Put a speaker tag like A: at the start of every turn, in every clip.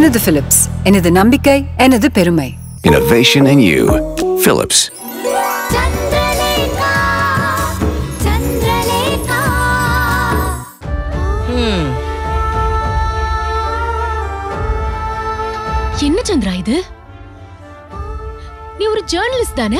A: எனது பிலிப்ஸ் எனது நம்பிக்கை எனது பெருமை
B: Innovation in you. Philips.
C: Chandralekha Chandralekha
D: என்ன சந்திரா இது நீ ஒரு ஜேர்னலிஸ்ட் தானே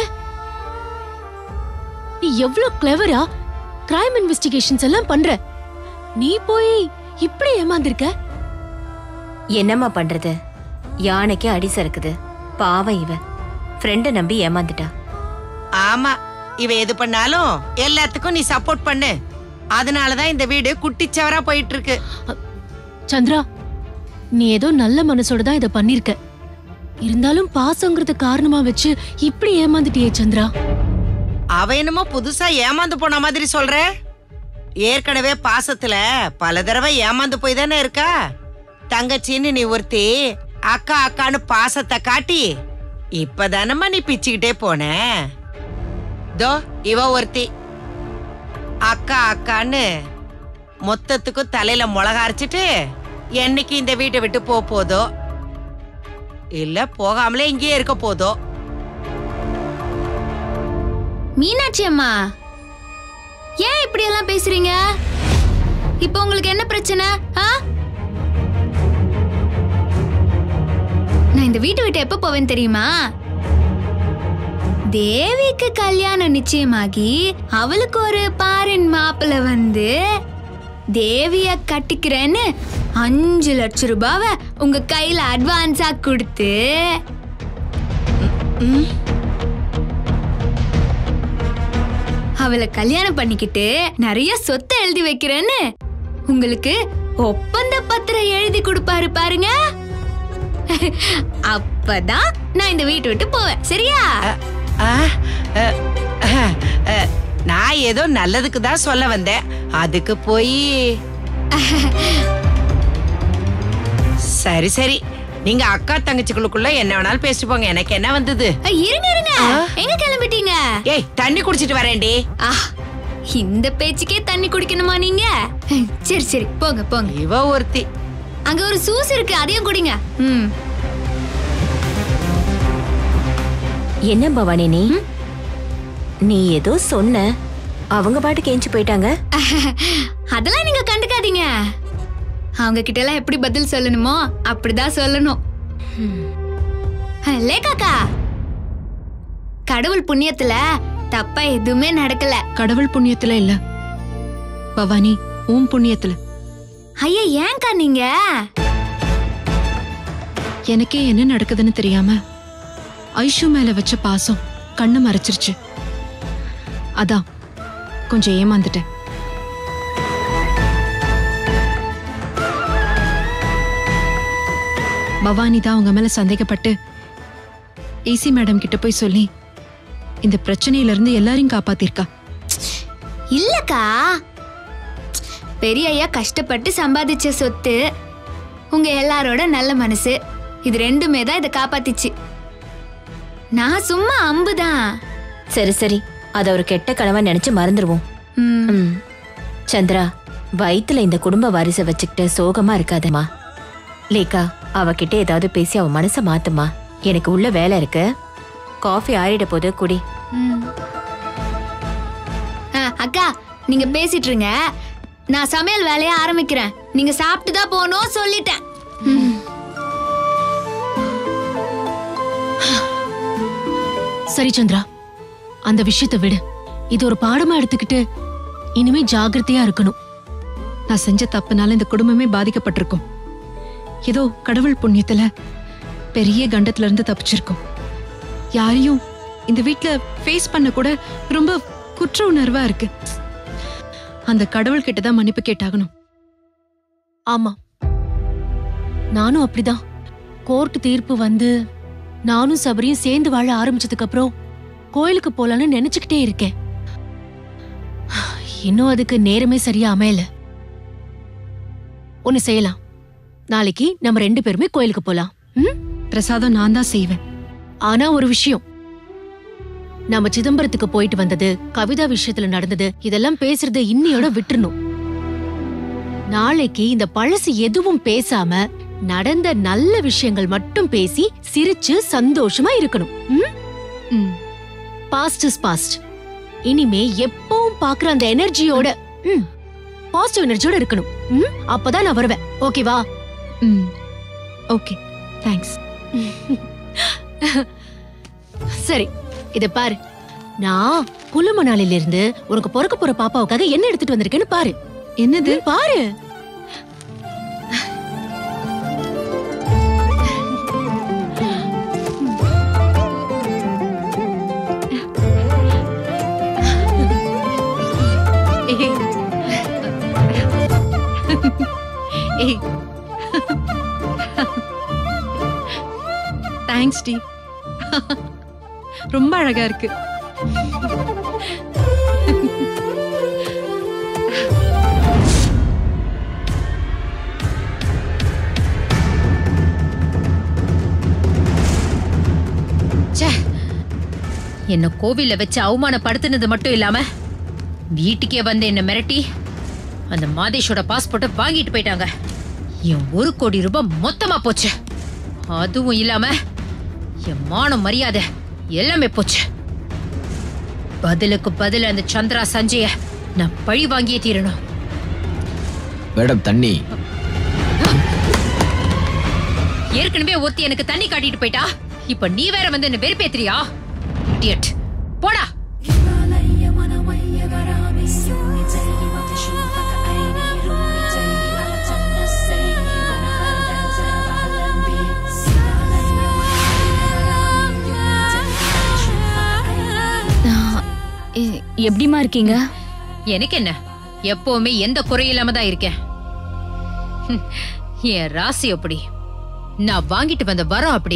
D: நீ எவ்ளோ கிளவரா கிரைம் இன்வெஸ்டிகேஷன்ஸ் எல்லாம் பண்ற நீ போய் இப்படி ஏமாந்திருக்க
E: என்னம்மா பண்றது யானைக்கு அடி சறுக்குது பாவம் இவ ஃப்ரெண்ட நம்பி ஏமாந்துட்டா
F: ஆமா இவ எது பண்ணாலும் எல்லாத்துக்கும் நீ சப்போர்ட் பண்ணு அதனாலதான் இந்த வீடு குட்டிச்சவரா போயிட்டு இருக்கு
D: சந்திரா நீ ஏதோ நல்ல மனசோட தான் இத பண்ணிருக்க இருந்தாலும் பாசங்கிறது காரணமா வச்சு இப்படி ஏமாந்துட்டியே சந்திரா
F: அவ என்னமோ புதுசா ஏமாந்து போன மாதிரி சொல்ற ஏற்கனவே பாசத்துல பல தடவை ஏமாந்து போய் தானே இருக்கா தங்கச்சின்னு நீ ஒருத்தி அக்கா அக்கான்னு பாசத்தை காட்டி இப்பதானம்மா நீ பிச்சுக்கிட்டே போன தோ இவ ஒருத்தி அக்கா அக்கான்னு மொத்தத்துக்கும் தலையில மிளகா அரைச்சிட்டு என்னைக்கு இந்த வீட்டை விட்டு போ போதோ இல்ல போகாமலே இங்கேயே இருக்க போதோ
C: மீனாட்சி அம்மா ஏன் இப்படி எல்லாம் பேசுறீங்க இப்போ உங்களுக்கு என்ன பிரச்சனை ஆ நான் இந்த வீட்டை விட்டு எப்ப போவேன் தெரியுமா தேவிக்கு கல்யாணம் நிச்சயமாகி அவளுக்கு ஒரு பாரின் மாப்பிள்ள வந்து தேவிய கட்டிக்கிறேன்னு அஞ்சு லட்சம் ரூபாவை உங்க கையில அட்வான்ஸா கொடுத்து அவளை கல்யாணம் பண்ணிக்கிட்டு நிறைய சொத்தை எழுதி வைக்கிறேன்னு உங்களுக்கு ஒப்பந்த பத்திரம் எழுதி கொடுப்பாரு பாருங்க அப்பதான் நான் இந்த வீட்டை விட்டு போவேன் சரியா
F: ஆ, அ, அ, அ, நான் ஏதோ நல்லதுக்கு தான் சொல்ல வந்தேன் அதுக்கு போய் சரி சரி நீங்க அக்கா தங்கச்சிகளுக்குள்ள என்ன வேணாலும் பேசிட்டு போங்க எனக்கு என்ன வந்தது
C: அஹ், இருங்க இருங்க எங்க கிளம்பிட்டீங்க
F: ஏய் தண்ணி குடிச்சிட்டு வரேன்டி
C: ஆ இந்த பேச்சுக்கே தண்ணி குடிக்கணுமா நீங்க அஹ், சரி சரி போங்க போங்க
F: இவ ஒருத்தி
C: அங்க ஒரு சூஸ் இருக்கு அதையும் குடிங்க ம்
E: என்ன பவானி நீ நீ ஏதோ சொன்ன அவங்க பாட்டுக்கு ஏஞ்சி போயிட்டாங்க
C: அதெல்லாம் நீங்க கண்டுக்காதீங்க அவங்க கிட்ட எல்லாம் எப்படி பதில் சொல்லணுமோ அப்படிதான் சொல்லணும் லேக்காக்கா கடவுள் புண்ணியத்துல தப்பா எதுவுமே நடக்கல
D: கடவுள் புண்ணியத்துல இல்ல பவானி உன் புண்ணியத்துல
C: ஐயா ஏன்க்கா நீங்க
D: எனக்கே என்ன நடக்குதுன்னு தெரியாம ஐஷு மேல வச்ச பாசம் கண்ணு மறைச்சிருச்சு அதான் கொஞ்சம் ஏமாந்துட்டேன் பவானி தான் அவங்க மேல சந்தேகப்பட்டு ஏசி மேடம் கிட்ட போய் சொல்லி இந்த பிரச்சனையில இருந்து எல்லாரையும் காப்பாத்திருக்கா
C: இல்லக்கா பெரிய ஐயா கஷ்டப்பட்டு சம்பாதிச்ச சொத்து உங்க எல்லாரோட நல்ல மனசு இது ரெண்டுமே தான் இதை காப்பாத்திச்சு நான் சும்மா அம்புதான்
E: சரி சரி அத ஒரு கெட்ட கனவா நினைச்சு மறந்துருவோம்
C: ம்,
E: ம். சந்திரா வயித்துல இந்த குடும்ப வாரிசை வச்சுக்கிட்டு சோகமா இருக்காதம்மா லேக்கா அவகிட்ட ஏதாவது பேசி அவ மனச மாத்துமா எனக்கு உள்ள வேலை இருக்கு காஃபி ஆறிட போது குடி
C: ம். ஆ, அக்கா நீங்க பேசிட்டு இருங்க நான் சமையல் வேலையை ஆரம்பிக்கிறேன் நீங்க சாப்பிட்டு தான் போகணும் சொல்லிட்டேன்
D: சரி சந்திரா அந்த விஷயத்தை விடு இது ஒரு பாடமா எடுத்துக்கிட்டு இனிமே ஜாகிரதையா இருக்கணும் நான் செஞ்ச தப்புனால இந்த குடும்பமே பாதிக்கப்பட்டிருக்கும் ஏதோ கடவுள் புண்ணியத்துல பெரிய கண்டத்துல இருந்து தப்பிச்சிருக்கோம் யாரையும் இந்த வீட்ல ஃபேஸ் பண்ண கூட ரொம்ப குற்ற உணர்வா இருக்கு அந்த கடவுள் கிட்ட தான் மன்னிப்பு கேட்டாகணும் ஆமா நானும் அப்படிதான் கோர்ட் தீர்ப்பு வந்து நானும் சபரியும் சேர்ந்து வாழ ஆரம்பிச்சதுக்கு அப்புறம் கோயிலுக்கு போலான்னு நினைச்சுக்கிட்டே இருக்கேன் இன்னும் அதுக்கு நேரமே சரியா அமையல ஒன்னு செய்யலாம் நாளைக்கு நம்ம ரெண்டு பேருமே கோயிலுக்கு போலாம் ம்? பிரசாதம் நான் தான் செய்வேன் ஆனா ஒரு விஷயம் நம்ம சிதம்பரத்துக்கு போயிட்டு வந்தது கவிதா விஷயத்துல நடந்தது இதெல்லாம் பேசுறத இன்னையோட விட்டுறணும் நாளைக்கு இந்த பழசு எதுவும் பேசாம நடந்த நல்ல விஷயங்கள் மட்டும் பேசி சிரிச்சு சந்தோஷமா இருக்கணும் ம் பாஸ்ட் இஸ் பாஸ்ட் இனிமே எப்பவும் பாக்குற அந்த எனர்ஜியோட ம் பாசிட்டிவ் எனர்ஜியோட இருக்கணும் ம் அப்பதான் நான் வருவேன் ஓகேவா
G: ம் ஓகே தேங்க்ஸ்
D: சரி இத பாரு நான் குலுமணாலில இருந்து உனக்கு பிறக்க போற பாப்பாவுக்காக என்ன எடுத்துட்டு வந்திருக்கேன்னு பாரு
G: என்னது
D: ம், பாரு ஏய். ஏய்
G: தேங்க்ஸ் டி ரொம்ப அழகா இருக்கு
H: ச்சே என்ன கோவில்ல வச்சு அவமானப்படுத்தினது மட்டும் இல்லாம வீட்டுக்கே வந்து என்ன மிரட்டி அந்த மாதேஷோட பாஸ்போர்ட்டை வாங்கிட்டு போயிட்டாங்க என் ஒரு கோடி ரூபாய் மொத்தமா போச்சு அதுவும் இல்லாம என் மானம் மரியாதை எல்லாமே போச்சு பதிலுக்கு பதில் அந்த சந்திரா சஞ்சய நான் பழி வாங்கியே தீரணும்
I: மேடம் தண்ணி
H: ஏற்கனவே ஒருத்தி எனக்கு தண்ணி காட்டிட்டு போயிட்டா இப்ப நீ வேற வந்து என்ன வெறுப்பேத்துறியா இடியட் போடா
G: எ- எப்படிம்மா இருக்கீங்க
H: எனக்கு என்ன எப்பவுமே எந்த குறையும் இல்லாம தான் இருக்கேன் ஹம், என் ராசி அப்படி நான் வாங்கிட்டு வந்த வரம் அப்படி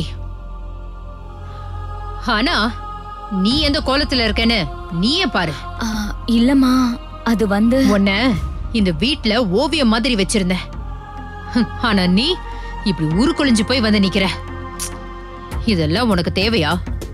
H: ஆனா நீ எந்த கோலத்துல இருக்கேன்னு நீயே பாரு
G: ஆ, இல்லம்மா அது வந்து
H: உன்ன இந்த வீட்ல ஓவியம் மாதிரி வச்சிருந்தேன் ஹம், ஆனா நீ இப்படி உருக்குலைஞ்சு போய் வந்து நிக்கிற இதெல்லாம் உனக்கு தேவையா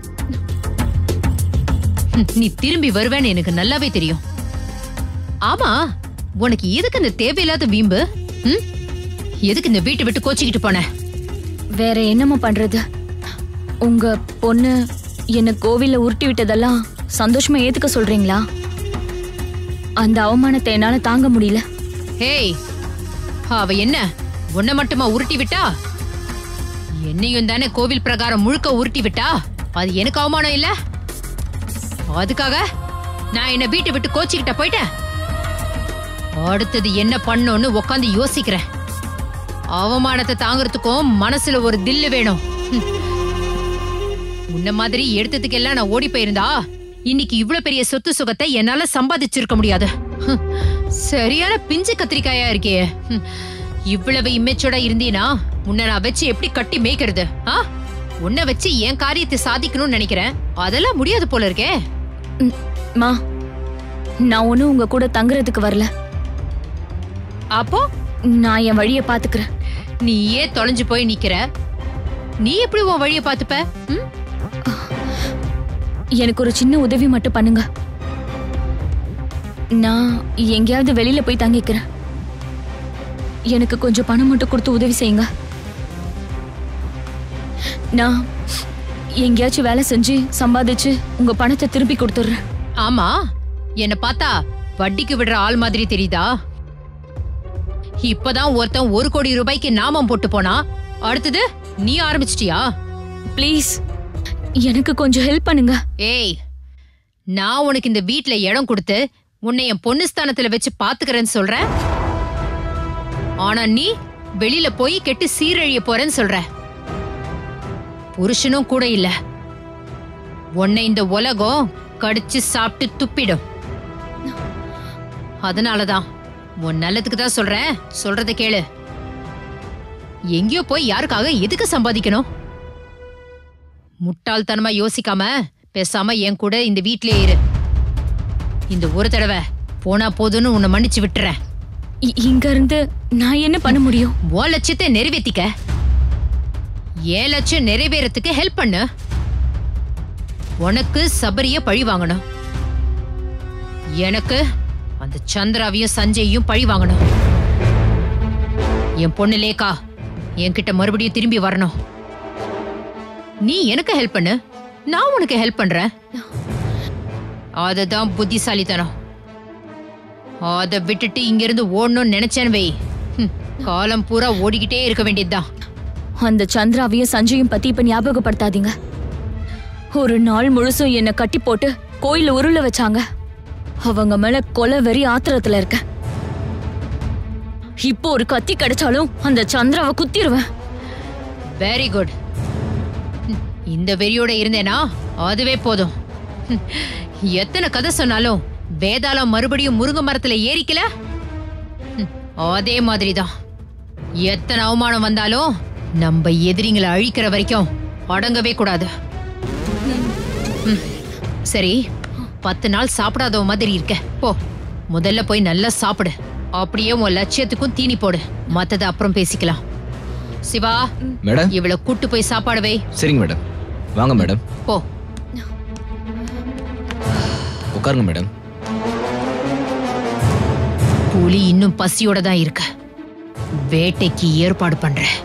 H: ஹம், நீ திரும்பி வருவேன்னு எனக்கு நல்லாவே தெரியும் ஆமா உனக்கு எதுக்கு இந்த தேவையில்லாத வீம்பு ம்? எதுக்கு இந்த வீட்டை விட்டு கோச்சிக்கிட்டு போன
G: வேற என்னம்மா பண்றது உங்க பொண்ணு என்ன கோவில்ல உருட்டி விட்டதெல்லாம் சந்தோஷமா ஏத்துக்க சொல்றீங்களா அந்த அவமானத்தை என்னால தாங்க முடியல
H: ஹேய் அவ என்ன உன்னை மட்டுமா உருட்டி விட்டா என்னையும் தானே கோவில் பிரகாரம் முழுக்க உருட்டி விட்டா அது எனக்கு அவமானம் இல்ல அதுக்காக நான் என்ன வீட்டை விட்டு கோச்சிக்கிட்ட போயிட்டேன் அடுத்தது என்ன பண்ணோன்னு உக்காந்து யோசிக்கிறேன் அவமானத்தை தாங்கறதுக்கும் மனசுல ஒரு தில்லு வேணும் ஹம். உன்ன மாதிரி எடுத்ததுக்கெல்லாம் நான் ஓடி போயிருந்தா இன்னைக்கு இவ்ளோ பெரிய சொத்து சுகத்தை என்னால சம்பாதிச்சிருக்க முடியாது ஹம். சரியான பிஞ்சு கத்திரிக்காயா இருக்கே ஹம். இவ்வளவு இம்மெச்சோட இருந்தீனா உன்னை நான் வச்சு எப்படி கட்டி மேய்க்கிறது ஆ உன்னை வச்சு என் காரியத்தை சாதிக்கணும்னு நினைக்கிறேன் அதெல்லாம் முடியாது போல இருக்கே
G: ம், மா நான் ஒன்னும் உங்க கூட தங்குறதுக்கு வரல
H: அப்போ
G: நான் என் வழியை பாத்துக்கிறேன்
H: நீயே தொலைஞ்சு போய் நிக்கிற நீ எப்படி உன் வழிய பாத்துப்ப ம்?
G: எனக்கு ஒரு சின்ன உதவி மட்டும் பண்ணுங்க நான் எங்கேயாவது வெளியில போய் தங்கிக்கிறேன் எனக்கு கொஞ்சம் பணம் மட்டும் கொடுத்து உதவி செய்யுங்க நான் எங்கேயாச்சும் வேலை செஞ்சு சம்பாதிச்சு உங்க பணத்தை திருப்பி கொடுத்துட்றேன்
H: ஆமா என்ன பார்த்தா வட்டிக்கு விடுற ஆள் மாதிரி தெரியுதா இப்பதான் ஒருத்தன் ஒரு கோடி ரூபாய்க்கு நாமம் போட்டு போனா அடுத்தது நீ ஆரம்பிச்சிட்டியா
G: ப்ளீஸ் எனக்கு கொஞ்சம் ஹெல்ப் பண்ணுங்க
H: ஏய் நான் உனக்கு இந்த வீட்ல இடம் கொடுத்து உன்னை என் பொண்ணு ஸ்தானத்துல வச்சு பாத்துக்கிறேன்னு சொல்றேன் ஆனா நீ வெளியில போய் கெட்டு சீரழிய போறேன்னு சொல்ற புருஷனும் கூட இல்ல உன்னை இந்த உலகம் கடிச்சு சாப்பிட்டு துப்பிடும் அதனாலதான் உன் நல்லதுக்கு தான் சொல்றேன் சொல்றத கேளு எங்கேயோ போய் யாருக்காக எதுக்கு சம்பாதிக்கணும் முட்டாள்தனமா யோசிக்காம பேசாம என் கூட இந்த வீட்லயே இரு இந்த ஒரு தடவை போனா போதும்னு உன்னை மன்னிச்சு விட்டுறேன்
G: இ- இங்க இருந்து நான் என்ன பண்ண முடியும்
H: உன் லட்சியத்தை நிறைவேத்திக்க என் லட்சியம் நிறைவேறத்துக்கு ஹெல்ப் பண்ணு உனக்கு சபரிய பழி வாங்கணும் எனக்கு அந்த சந்திராவையும் சஞ்சயையும் பழி வாங்கணும் என் பொண்ணு லேக்கா என்கிட்ட மறுபடியும் திரும்பி வரணும் நீ எனக்கு ஹெல்ப் பண்ணு நான் உனக்கு ஹெல்ப் பண்றேன் அதுதான் புத்திசாலித்தனம் அதை விட்டுட்டு இங்கிருந்து ஓடணும்னு நினைச்சேன்னு வை ஹம், காலம் பூரா ஓடிக்கிட்டே இருக்க வேண்டியதுதான்
G: அந்த சந்திராவையும் சஞ்சயும் பத்தி இப்ப ஞாபகப்படுத்தாதீங்க ஒரு நாள் முழுசும் என்னை கட்டி போட்டு கோயில உருள வச்சாங்க அவங்க மேல கொலை வெறி ஆத்திரத்துல இருக்க இப்போ ஒரு கத்தி கிடைச்சாலும் அந்த சந்திராவை குத்திடுவேன்
H: வெரி குட் இந்த வெறியோட இருந்தேனா அதுவே போதும் ஹம், எத்தனை கதை சொன்னாலும் வேதாளம் மறுபடியும் முருங்கை மரத்துல ஏறிக்கல ஹம், அதே மாதிரிதான் எத்தனை அவமானம் வந்தாலும் நம்ம எதிரிங்களை அழிக்கிற வரைக்கும் அடங்கவே கூடாது ஹம், சரி பத்து நாள் சாப்பிடாத மாதிரி இருக்க போ முதல்ல போய் நல்லா சாப்பிடு அப்படியே உன் லட்சியத்துக்கும் தீனி போடு மத்தத அப்புறம் பேசிக்கலாம் சிவா
I: மேடம்
H: இவளை கூட்டு போய் சாப்பாடு வை
I: சரிங்க மேடம் வாங்க மேடம்
H: போ
I: உட்காருங்க மேடம்
H: புலி இன்னும் பசியோட தான் இருக்கு வேட்டைக்கு ஏற்பாடு பண்றேன்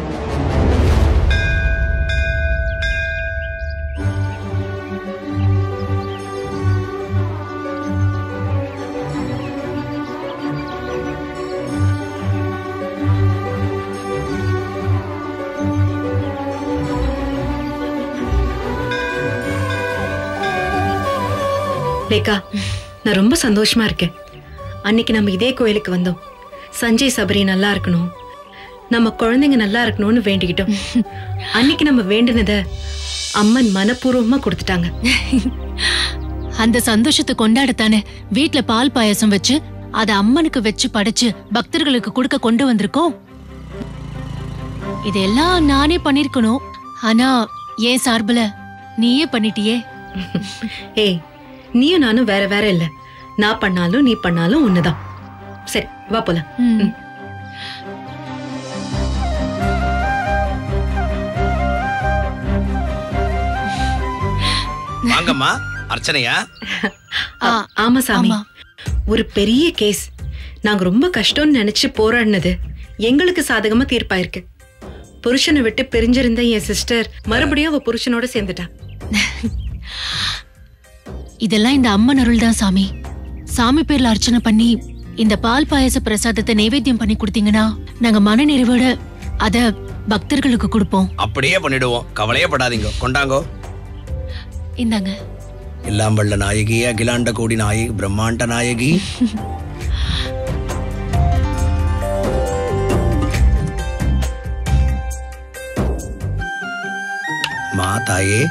J: ரேகா நான் ரொம்ப சந்தோஷமா இருக்கேன் அன்னைக்கு நம்ம இதே கோயிலுக்கு வந்தோம் சஞ்சய் சபரி நல்லா இருக்கணும் நம்ம குழந்தைங்க நல்லா இருக்கணும்னு வேண்டிக்கிட்டோம் அன்னைக்கு நம்ம வேண்டினத அம்மன் மனப்பூர்வமா கொடுத்துட்டாங்க
D: அந்த சந்தோஷத்தை கொண்டாடத்தானே வீட்ல பால் பாயாசம் வச்சு அத அம்மனுக்கு வச்சு படைச்சு பக்தர்களுக்கு கொடுக்க கொண்டு வந்திருக்கோம் இதெல்லாம் நானே பண்ணிருக்கணும் ஆனா ஏன் சார்புல நீயே பண்ணிட்டியே
J: ஏய் நீயும் நானும் வேற வேற இல்ல நான் பண்ணாலும் நீ பண்ணாலும் ஒண்ணுதான் சரி வா போலாம்
D: ம்.
K: வாங்கம்மா அர்ச்சனையா
D: ஆ,
J: ஆமா சாமி
D: ஆமா.
J: ஒரு பெரிய கேஸ் நாங்க ரொம்ப கஷ்டம்னு நினைச்சு போராடினது எங்களுக்கு சாதகமா தீர்ப்பாயிருக்கு புருஷனை விட்டு பிரிஞ்சிருந்த என் சிஸ்டர் மறுபடியும் அவ புருஷனோட சேர்ந்துட்டா
D: இதெல்லாம் இந்த அம்மன் அருள் தான் சாமி சாமி பேர்ல அர்ச்சனை பண்ணி இந்த பால் பாயாச பிரசாதத்தை நைவேத்தியம் பண்ணி கொடுத்தீங்கன்னா நாங்க மன நிறைவோட அத பக்தர்களுக்கு கொடுப்போம்
K: அப்படியே பண்ணிடுவோம் கவலையே படாதீங்க கொண்டாங்கோ
D: இந்தாங்க
K: எல்லாம் வல்ல நாயகி அகிலாண்ட கோடி நாயகி பிரம்மாண்ட நாயகி மா தாயே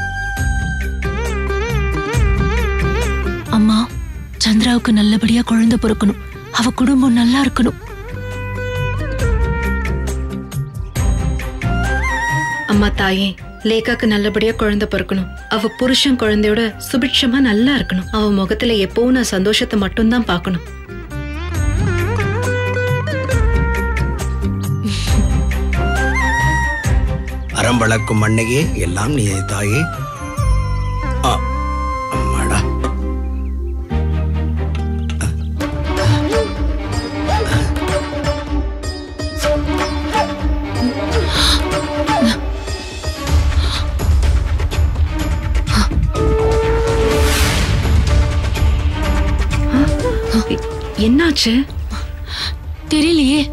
D: அம்மா சந்திராவுக்கு நல்லபடியா குழந்தை பிறக்கணும் அவ குடும்பம் நல்லா இருக்கணும்
J: அம்மா தாயே லேகாக்கு நல்லபடியா குழந்தை பிறக்கணும் அவ புருஷன் குழந்தையோட சுபிட்சமா நல்லா இருக்கணும் அவ முகத்துல எப்பவும் நான் சந்தோஷத்தை மட்டும்தான் பார்க்கணும்
K: அறம் வளர்க்கும் அன்னையே எல்லாம் நீ தாயே ஆ, அம்மாடா
J: எ- என்னாச்சு
D: தெரியலையே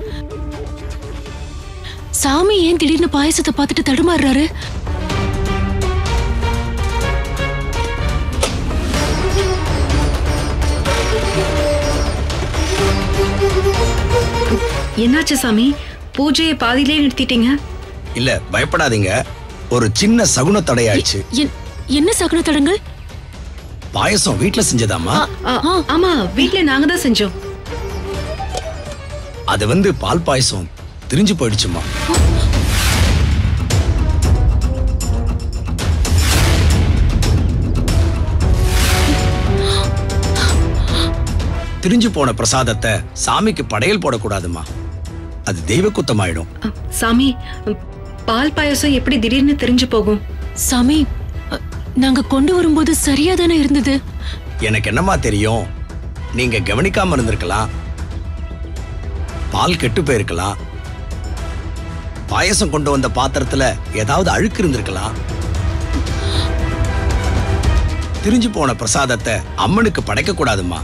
D: சாமி ஏன் திடீர்னு பாயசத்தை பார்த்துட்டு தடுமாறுறாரு
J: என்னாச்சு சாமி பூஜையை பாதியிலே நிறுத்திட்டீங்க
K: இல்ல பயப்படாதீங்க ஒரு சின்ன சகுன தடையாயிடுச்சு
D: என்- என்ன சகுன தடங்கள்
K: பாயசம் வீட்ல செஞ்சதாமா
J: ஆ, ஆமா வீட்ல நாங்க தான் செஞ்சோம்
K: அது வந்து பால் பாயசம் திரிஞ்சு போயிடுச்சுமா திரிஞ்சு போன பிரசாதத்தை சாமிக்கு படையல் போடக்கூடாதுமா அது தெய்வ குத்தமாயிடும்
J: அ, சாமி ம், பால் பாயசம் எப்படி திடீர்னு தெரிஞ்சு போகும்
D: சாமி அ, நாங்க கொண்டு வரும்போது சரியா தானே இருந்தது
K: எனக்கு என்னமா தெரியும் நீங்க கவனிக்காம இருந்திருக்கலாம் பால் கெட்டு போயிருக்கலாம் பாயசம் கொண்டு வந்த பாத்திரத்துல ஏதாவது அழுக்கு இருந்திருக்கலாம் திரிஞ்சு போன பிரசாதத்தை அம்மனுக்கு படைக்க கூடாதும்மா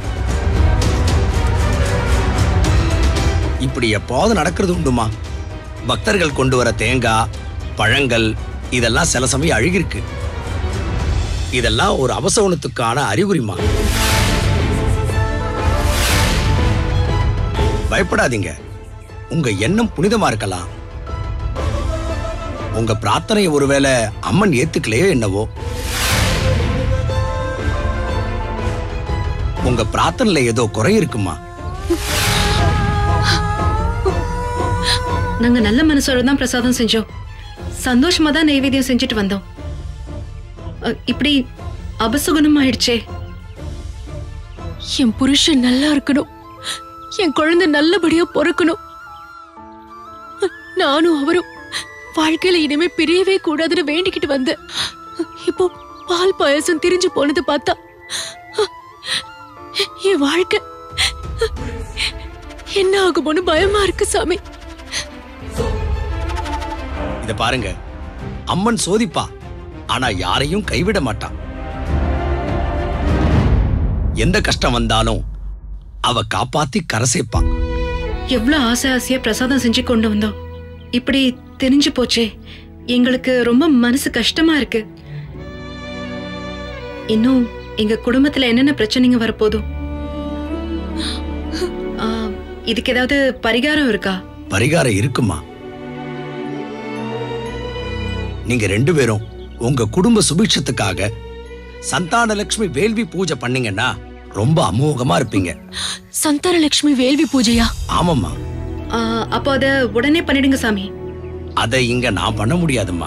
K: இப்படி எப்போது நடக்கிறது உண்டுமா பக்தர்கள் கொண்டு வர தேங்காய் பழங்கள் இதெல்லாம் சில சமயம் அழுகிருக்கு இதெல்லாம் ஒரு அவசகுணத்துக்கான அறிகுறிமா பயப்படாதீங்க உங்க எண்ணம் புனிதமா இருக்கலாம் உங்க பிரார்த்தனையை ஒருவேளை அம்மன் ஏத்துக்கலையோ என்னவோ உங்க பிரார்த்தனையில ஏதோ குறை இருக்குமா
J: நாங்க நல்ல மனசோட தான் பிரசாதம் செஞ்சோம் சந்தோஷமா தான் நைவேத்தியம் செஞ்சுட்டு வந்தோம் அ, இப்படி அபசுகுணம் ஆயிடுச்சே
D: என் புருஷன் நல்லா இருக்கணும் என் குழந்தை நல்லபடியா பொறுக்கணும் நானும் அவரும் வாழ்க்கையில இனிமே பிரியவே கூடாதுன்னு வேண்டிக்கிட்டு வந்தேன் இப்போ பால் பாயசம் திரிஞ்சு போனது பார்த்தா என் வாழ்க்கை என்ன ஆகுமோன்னு பயமா இருக்கு சாமி
K: இத பாருங்க அம்மன் சோதிப்பா ஆனா யாரையும் கைவிட மாட்டான் எந்த கஷ்டம் வந்தாலும் அவ காப்பாத்தி கரை சேர்ப்பா
J: எவ்வளவு ஆசை ஆசையா பிரசாதம் செஞ்சு கொண்டு வந்தோம் இப்படி தெரிஞ்சு போச்சே எங்களுக்கு ரொம்ப மனசு கஷ்டமா இருக்கு இன்னும் எங்க குடும்பத்துல என்னென்ன பிரச்சனைங்க வரப்போதும் ஆ, இதுக்கு ஏதாவது பரிகாரம் இருக்கா
K: பரிகாரம் இருக்குமா நீங்க ரெண்டு பேரும் உங்க குடும்ப சுபிட்சத்துக்காக சந்தான லட்சுமி வேள்வி பூஜை பண்ணீங்கன்னா ரொம்ப அமோகமா இருப்பீங்க
D: சந்தான லட்சுமி வேள்வி பூஜையா
K: ஆமாம்மா
J: ஆ, அப்போ அத உடனே பண்ணிடுங்க சாமி
K: அதை இங்க நான் பண்ண முடியாதும்மா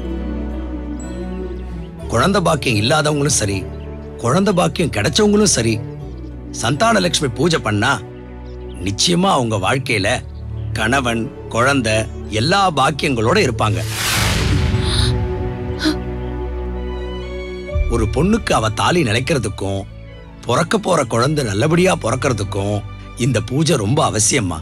K: குழந்தை பாக்கியம் இல்லாதவங்களும் சரி குழந்தை பாக்கியம் கிடைச்சவங்களும் சரி சந்தான லட்சுமி பூஜை பண்ணா நிச்சயமா அவங்க வாழ்க்கையில கணவன் குழந்தை எல்லா பாக்கியங்களோட இருப்பாங்க ஒரு பொண்ணுக்கு அவ தாலி நிலைக்கிறதுக்கும் பிறக்க போற குழந்தை நல்லபடியா பிறக்கிறதுக்கும் இந்த பூஜை ரொம்ப அவசியம்மா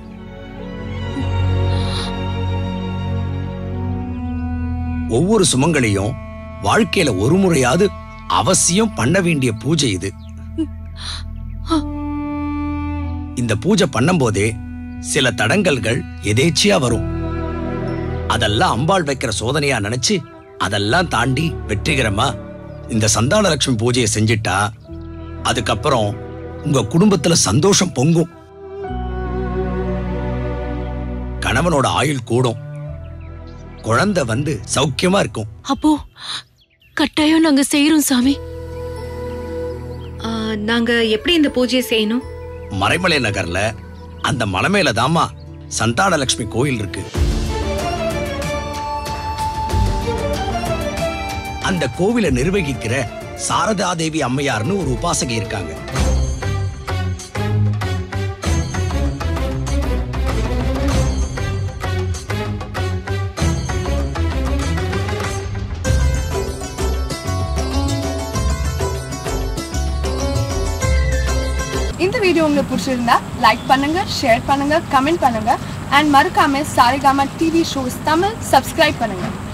K: ஒவ்வொரு சுமங்களையும் வாழ்க்கையில ஒரு முறையாவது அவசியம் பண்ண வேண்டிய பூஜை இது இந்த பூஜை பண்ணும்போதே சில தடங்கல்கள் எதேச்சியா வரும் அதெல்லாம் அம்பாள் வைக்கிற சோதனையா நினைச்சு அதெல்லாம் தாண்டி வெற்றிகரமா இந்த சந்தான லட்சுமி பூஜையை செஞ்சிட்டா அதுக்கப்புறம் உங்க குடும்பத்துல சந்தோஷம் பொங்கும் கணவனோட ஆயுள் கூடும் குழந்தை வந்து சௌக்கியமா இருக்கும்
D: அப்போ கட்டாயம் நாங்க செய்யறோம் சாமி
J: ஆ, நாங்க எப்படி இந்த பூஜையை செய்யணும்
K: மறைமலை நகர்ல அந்த மலை மேல தாமா சந்தான லட்சுமி கோயில் இருக்கு அந்த கோவிலை நிர்வகிக்கிற சாரதா தேவி அம்மையார்னு ஒரு உபாசகி இருக்காங்க
L: இந்த வீடியோ உங்களுக்கு பிடிச்சிருந்தா லைக் பண்ணுங்க ஷேர் பண்ணுங்க கமெண்ட் பண்ணுங்க அண்ட் மறக்காம Saregama TV shows Tamil subscribe பண்ணுங்க